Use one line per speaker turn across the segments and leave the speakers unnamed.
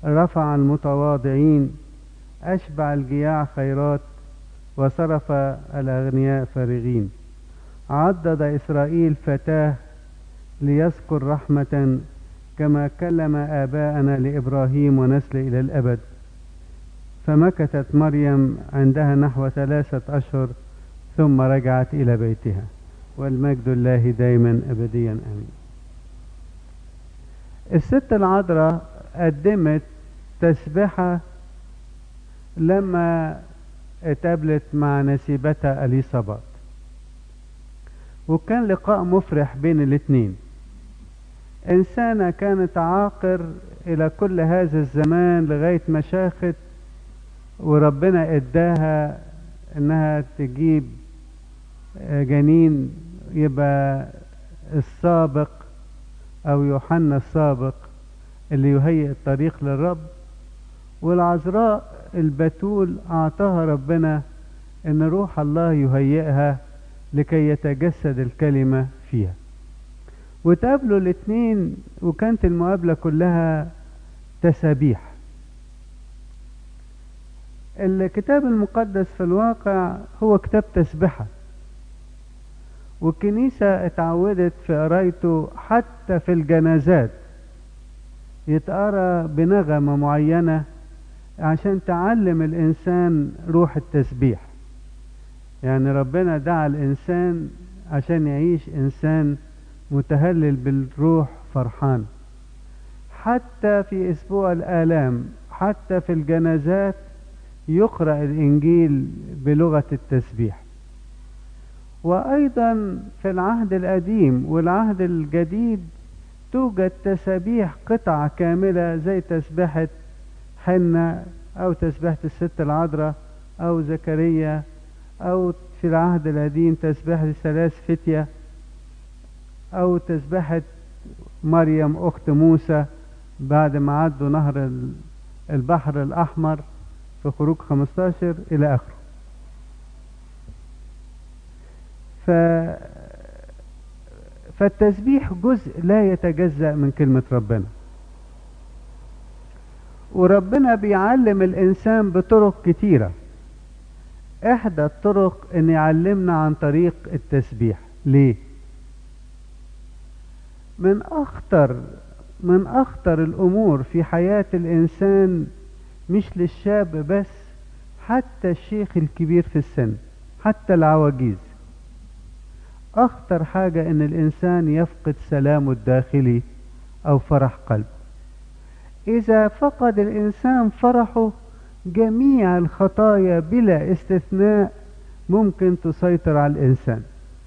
رفع المتواضعين أشبع الجياع خيرات وصرف الأغنياء فارغين عضد إسرائيل فتاه ليذكر رحمة كما كلم آباءنا لإبراهيم ونسل إلى الأبد فمكثت مريم عندها نحو ثلاثة أشهر ثم رجعت إلى بيتها والمجد الله دائما أبديا آمين الست العذراء قدمت تسبحة لما اتقابلت مع نسيبتها أليصابات وكان لقاء مفرح بين الاتنين إنسانة كانت عاقر إلى كل هذا الزمان لغاية ما شاخت وربنا اداها انها تجيب جنين يبقى السابق او يوحنا السابق اللي يهيئ الطريق للرب والعذراء البتول اعطاها ربنا ان روح الله يهيئها لكي يتجسد الكلمة فيها وتقابلوا الاتنين وكانت المقابلة كلها تسابيح الكتاب المقدس في الواقع هو كتاب تسبحة والكنيسة اتعودت في قرايته حتى في الجنازات يتقرا بنغمة معينة عشان تعلم الإنسان روح التسبيح يعني ربنا دعا الإنسان عشان يعيش إنسان متهلل بالروح فرحان حتى في أسبوع الآلام حتى في الجنازات يقرأ الإنجيل بلغة التسبيح وأيضا في العهد القديم والعهد الجديد توجد تسابيح قطعة كاملة زي تسبيحة حنة أو تسبيحة الست العذراء أو زكريا أو في العهد القديم تسبيحة ثلاث فتية أو تسبيحة مريم أخت موسى بعد ما عدوا نهر البحر الأحمر في خروج 15 إلى آخره ف... فالتسبيح جزء لا يتجزأ من كلمة ربنا وربنا بيعلم الإنسان بطرق كتيرة إحدى الطرق إن يعلمنا عن طريق التسبيح ليه؟ من أخطر من أخطر الأمور في حياة الإنسان مش للشاب بس حتى الشيخ الكبير في السن حتى العواجيز أخطر حاجة إن الإنسان يفقد سلامه الداخلي أو فرح قلب إذا فقد الإنسان فرحه جميع الخطايا بلا استثناء ممكن تسيطر على الإنسان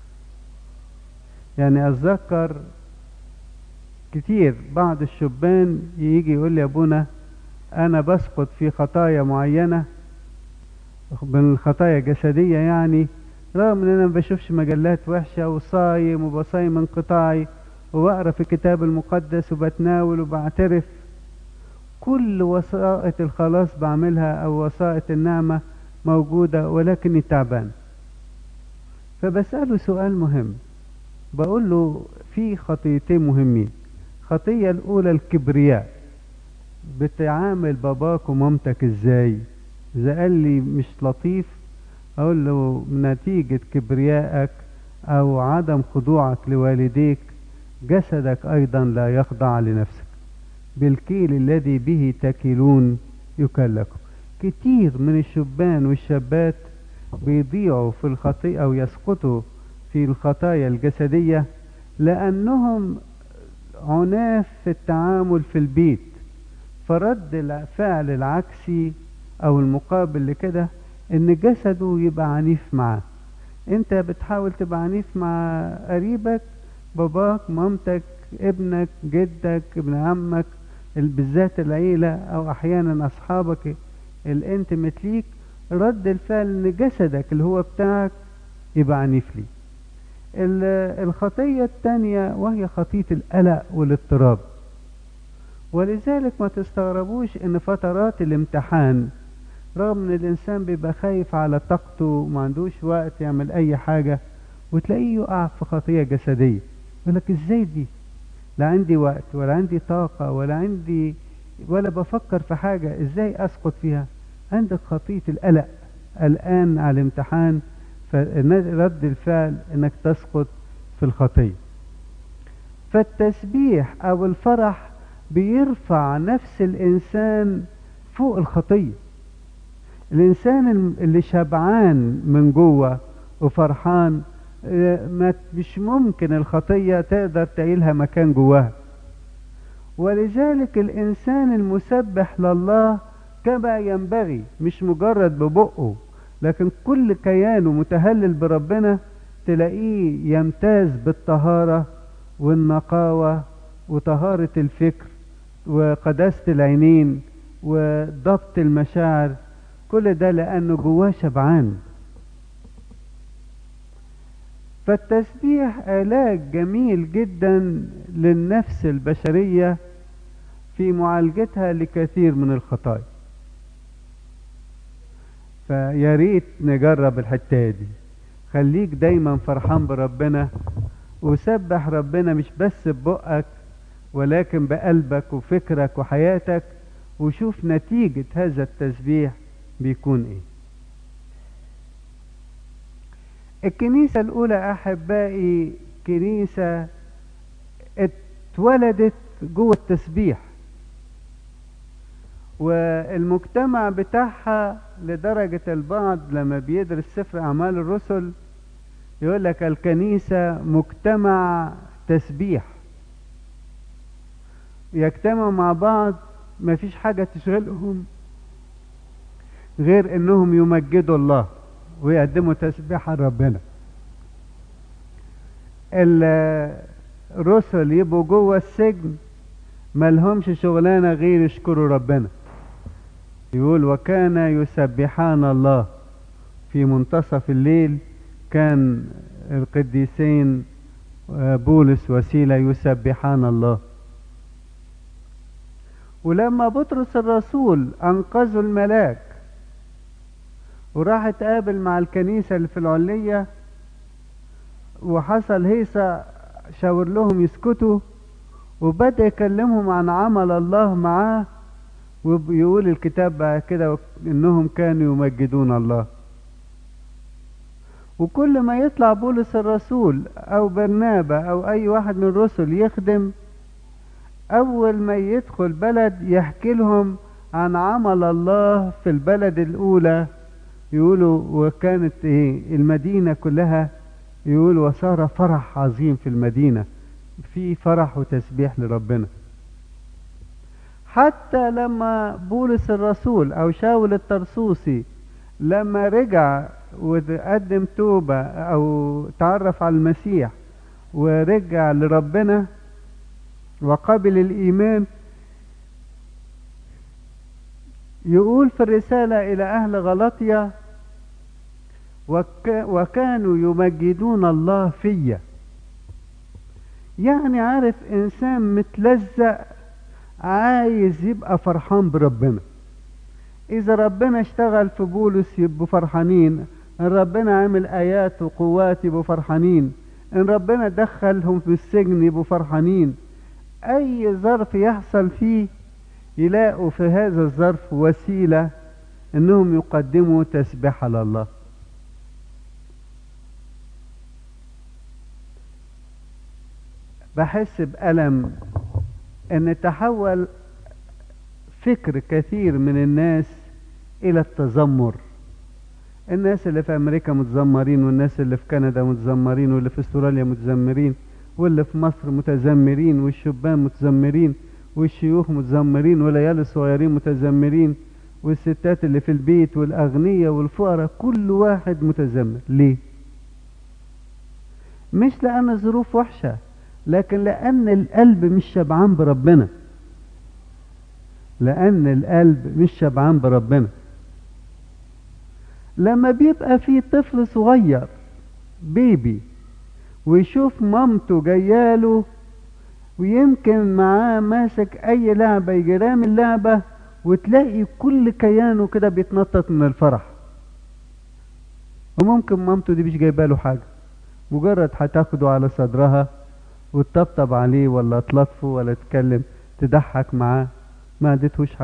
يعني أتذكر كتير بعض الشبان يجي يقول لي يا ابونا انا بسقط في خطايا معينة من الخطايا جسدية يعني رغم ان انا ما بشوفش مجلات وحشة وصايم وبصايم انقطاعي وبقرا في الكتاب المقدس وبتناول وبعترف كل وسائط الخلاص بعملها او وسائط النعمة موجودة ولكني تعبان فبسأله سؤال مهم بقول له في خطيتين مهمين الخطية الأولى الكبرياء بتعامل باباك ومامتك ازاي اذا قال لي مش لطيف اقول له نتيجة كبريائك او عدم خضوعك لوالديك جسدك ايضا لا يخضع لنفسك بالكيل الذي به تكلون يكلكم كتير من الشبان والشابات بيضيعوا في الخطيئة او يسقطوا في الخطايا الجسدية لانهم عناف في التعامل في البيت فرد الفعل العكسي او المقابل لكده ان جسده يبقى عنيف معاه انت بتحاول تبقى عنيف مع قريبك باباك مامتك ابنك جدك ابن عمك بالذات العيلة او احيانا اصحابك الانتمت ليك رد الفعل ان جسدك اللي هو بتاعك يبقى عنيف ليك الخطية التانية وهي خطية القلق والاضطراب ولذلك ما تستغربوش ان فترات الامتحان رغم ان الانسان بيبقى خايف على طاقته وما عندوش وقت يعمل اي حاجة وتلاقيه يقع في خطية جسدية يقول لك ازاي دي لا عندي وقت ولا عندي طاقة ولا عندي ولا بفكر في حاجة ازاي اسقط فيها عندك خطية القلق قلقان على الامتحان فرد الفعل انك تسقط في الخطية فالتسبيح او الفرح بيرفع نفس الانسان فوق الخطية الانسان اللي شبعان من جوه وفرحان ما مش ممكن الخطية تقدر تعيلها مكان جواها ولذلك الإنسان المسبح لله كما ينبغي مش مجرد ببقه لكن كل كيانه متهلل بربنا تلاقيه يمتاز بالطهارة والنقاوة وطهارة الفكر وقداسة العينين وضبط المشاعر كل ده لأنه جواه شبعان فالتسبيح علاج جميل جدا للنفس البشرية في معالجتها لكثير من الخطايا فيا ريت نجرب الحتة دي خليك دايما فرحان بربنا وسبح ربنا مش بس ببقك ولكن بقلبك وفكرك وحياتك وشوف نتيجة هذا التسبيح بيكون ايه الكنيسة الأولى أحبائي كنيسة اتولدت جوه التسبيح والمجتمع بتاعها لدرجة البعض لما بيدرس سفر أعمال الرسل يقول لك الكنيسة مجتمع تسبيح يجتمعوا مع بعض ما فيش حاجة تشغلهم غير انهم يمجدوا الله ويقدموا تسبيح ربنا الرسل يبقوا جوه السجن ملهمش شغلانة غير يشكروا ربنا يقول وكان يسبحان الله في منتصف الليل كان القديسين بولس وسيلة يسبحان الله ولما بطرس الرسول أنقذوا الملاك وراح اتقابل مع الكنيسة اللي في العلية وحصل هيصة شاور لهم يسكتوا وبدأ يكلمهم عن عمل الله معاه ويقول الكتاب بعد كده انهم كانوا يمجدون الله وكل ما يطلع بولس الرسول او برنابا او اي واحد من الرسل يخدم اول ما يدخل بلد يحكي لهم عن عمل الله في البلد الاولى يقولوا وكانت ايه المدينة كلها يقول وصار فرح عظيم في المدينة في فرح وتسبيح لربنا حتى لما بولس الرسول او شاول الترسوسي لما رجع وقدم توبة او تعرف على المسيح ورجع لربنا وقبل الايمان يقول في الرسالة إلى أهل غلطية وك وكانوا يمجدون الله فيا يعني عارف إنسان متلزق عايز يبقى فرحان بربنا إذا ربنا اشتغل في بولس يبقوا فرحانين إن ربنا عمل آيات وقوات يبقوا فرحانين إن ربنا دخلهم في السجن يبقوا فرحانين أي ظرف يحصل فيه يلاقوا في هذا الظرف وسيلة انهم يقدموا تسبيح لله بحس بألم ان تحول فكر كثير من الناس الى التذمر الناس اللي في امريكا متذمرين والناس اللي في كندا متذمرين واللي في استراليا متذمرين واللي في مصر متذمرين والشبان متذمرين والشيوخ متذمرين والعيال الصغيرين متذمرين والستات اللي في البيت والأغنياء والفقراء كل واحد متذمر ليه مش لأن الظروف وحشة لكن لأن القلب مش شبعان بربنا لأن القلب مش شبعان بربنا لما بيبقى في طفل صغير بيبي ويشوف مامته جاياله ويمكن معاه ماسك اي لعبة يجي رامي اللعبة وتلاقي كل كيانه كده بيتنطط من الفرح وممكن مامته دي مش جايبه له حاجة مجرد هتاخده على صدرها وتطبطب عليه ولا تلطفه ولا تتكلم تضحك معاه ما اديتهوش